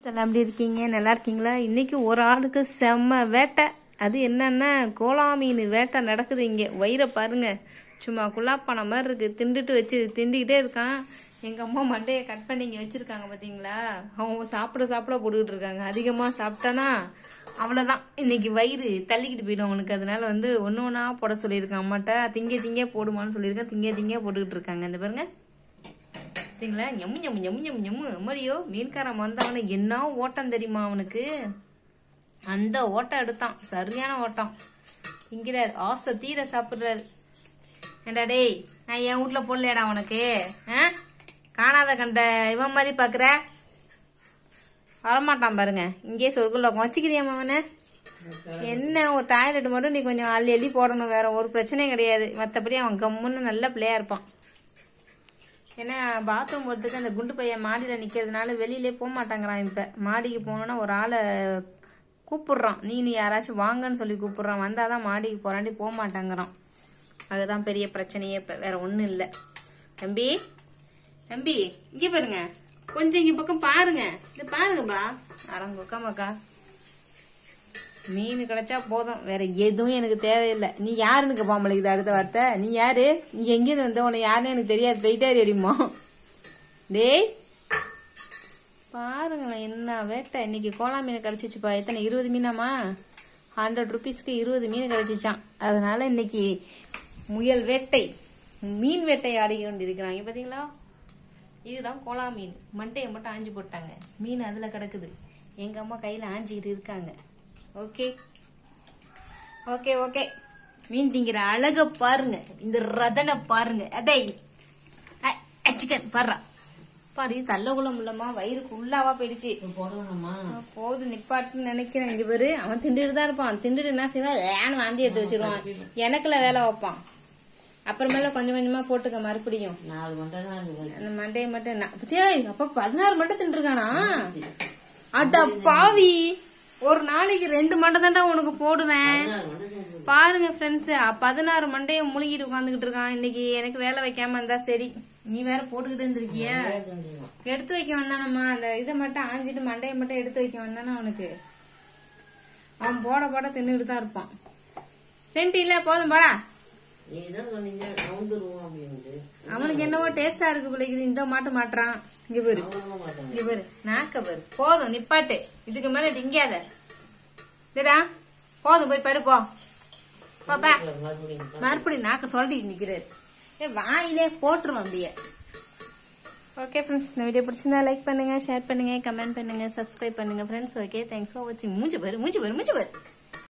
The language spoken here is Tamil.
எல்லாம் எப்படி இருக்கீங்க நல்லா இருக்கீங்களா இன்னைக்கு ஒரு ஆளுக்கு செம்ம வேட்டை அது என்னன்னா கோலா மீன் வேட்டை நடக்குது இங்கே வயிறை பாருங்க சும்மா குள்ளாப்பான மாதிரி இருக்கு திண்டுட்டு வச்சு திண்டிக்கிட்டே இருக்கான் எங்க அம்மா மண்டையை கட் பண்ணி இங்கே வச்சிருக்காங்க பாத்தீங்களா அவங்க சாப்பிட சாப்பிட போட்டுக்கிட்டு இருக்காங்க அதிகமா சாப்பிட்டானா அவ்வளோதான் இன்னைக்கு வயிறு தள்ளிக்கிட்டு போயிடும் அவனுக்கு அதனால வந்து ஒன்று ஒன்றா போட சொல்லியிருக்கான் அம்மாட்ட திங்க திங்க போடுமான்னு சொல்லியிருக்கேன் திங்க திங்க போட்டுக்கிட்டு இருக்காங்க இந்த பாருங்க பார்த்தீங்களா எம்மு எம்மு எம்மு எம்மு எம்மு எம்மடியோ மீன்காரன் வந்தவனு என்ன ஓட்டம் தெரியுமா அவனுக்கு அந்த ஓட்டம் எடுத்தான் சரியான ஓட்டம் திங்கிறார் ஆசை தீர சாப்பிடுறாரு ஏண்டா டேய் நான் என் வீட்ல போடலையாடா உனக்கு ஆ காணாத கண்ட இவன் மாதிரி பாக்குற வரமாட்டான் பாருங்க இங்கே சொர்க்குள்ள வச்சுக்கிறியாமா அவனை என்ன ஒரு டாய்லெட் மட்டும் நீ கொஞ்சம் அள்ளி அள்ளி போடணும் வேற ஒரு பிரச்சனையும் கிடையாது மற்றபடி அவன் கம்முன்னு நல்ல பிள்ளையா இருப்பான் ஏன்னா பாத்ரூம் போகிறதுக்கு அந்த குண்டு பையன் மாடியில் நிற்கிறதுனால வெளியிலே போக மாட்டாங்கிறான் இப்போ மாடிக்கு போனோன்னா ஒரு ஆளை கூப்பிடுறான் நீ நீ யாராச்சும் வாங்கன்னு சொல்லி கூப்பிடுறான் வந்தால் தான் மாடிக்கு போகிறாண்டி போக மாட்டாங்கிறான் அதுதான் பெரிய பிரச்சனையே இப்போ வேற ஒன்றும் இல்லை தம்பி தம்பி இங்கே பாருங்க கொஞ்சம் இங்கே பக்கம் பாருங்க இது பாருங்கப்பா அரங்குக்கா மக்கா மீன் கிடைச்சா போதும் வேற எதுவும் எனக்கு தேவையில்லை நீ யாருன்னு பாம்பளை இது அடுத்த வார்த்தை நீ யாரு நீ எங்கேருந்து வந்த உன்னை யாருன்னு எனக்கு தெரியாது போயிட்டே அடிமா டேய் பாருங்களேன் என்ன வேட்டை இன்னைக்கு கோலா மீன் கிடைச்சிச்சுப்பா எத்தனை இருபது மீனாமா ஹண்ட்ரட் ருபீஸ்க்கு இருபது மீன் கிடைச்சிச்சான் அதனால இன்னைக்கு முயல் வேட்டை மீன் வேட்டை ஆடி கொண்டு இருக்கிறாங்க பாத்தீங்களா இதுதான் கோலா மீன் மண்டையை மட்டும் ஆஞ்சி போட்டாங்க மீன் அதுல கிடக்குது எங்க அம்மா கையில ஆஞ்சிக்கிட்டு இருக்காங்க ஓகே ஓகே ஓகே மீன் திங்கிற அழக பாருங்க இந்த ரதனை பாருங்க அடே சிக்கன் பாடுறா பாரு தள்ளகுள்ள முள்ளமா வயிறுக்கு உள்ளாவா போயிடுச்சு போது நிப்பாட்டுன்னு நினைக்கிறேன் இங்க பேரு அவன் திண்டுட்டு தான் இருப்பான் திண்டுட்டு என்ன செய்வான் ஏன்னு வாந்தி எடுத்து வச்சிருவான் எனக்குல வேலை வைப்பான் அப்புறமேல கொஞ்சம் கொஞ்சமா போட்டுக்க மறுபடியும் நாலு மண்டை தான் இருக்குது அந்த மண்டையை மட்டும் நான் பத்தியா அப்ப பதினாறு மண்டை தின்றுருக்கானா அட பாவி ஒரு நாளைக்கு ரெண்டு மண்டை தான்டா உனக்கு போடுவேன் நாலு மண்டை செஞ்சு பாருங்க ஃப்ரெண்ட்ஸ் பதினாறு மண்டையை முழுகிட்டு உட்காந்துக்கிட்டு இருக்கான் இன்னைக்கு எனக்கு வேலை வைக்காம இருந்தா சரி நீ வேற போட்டுக்கிட்டு இருந்திருக்கிய எடுத்து வைக்க வந்தானம்மா அந்த இதை மட்டும் ஆஞ்சிட்டு மண்டையை மட்டும் எடுத்து வைக்க வந்தானே அவனுக்கு அவன் போட போட தின்னுட்டு தான் இருப்பான் தின்ட்டு இல்ல போதும் போடா நீ தான் சொன்னீங்க நவுந்துருவோம் அப்படின்ட்டு அவனுக்கு என்னவோ டேஸ்டா இருக்கு பிள்ளைக்குது இந்த மாட்டு மாட்டுறான் இங்க பாரு நவங்க மாட்டாங்க இங்க பாரு நாக்க பாரு போதும் நிப்பாட்டு இதுக்கு மேல திங்காத இதுடா போதும் போய் படு போ பாப்பா மறுபடியும் மறுபடியும் நாக்க சொல்லிட்டு நிக்கிறாரு ஏ வாயிலே போட்டுரும் அப்படியே ஓகே ஃப்ரெண்ட்ஸ் இந்த வீடியோ பிடிச்சிருந்தா லைக் பண்ணுங்க ஷேர் பண்ணுங்க கமெண்ட் பண்ணுங்க சப்ஸ்கிரைப் பண்ணுங்க ஃப்ரெண்ட்ஸ் ஓகே தேங்க்ஸ் ஃபார் வாட்சிங் மூஞ்சி பாரு மூஞ்சி பாரு மூஞ்சி பாரு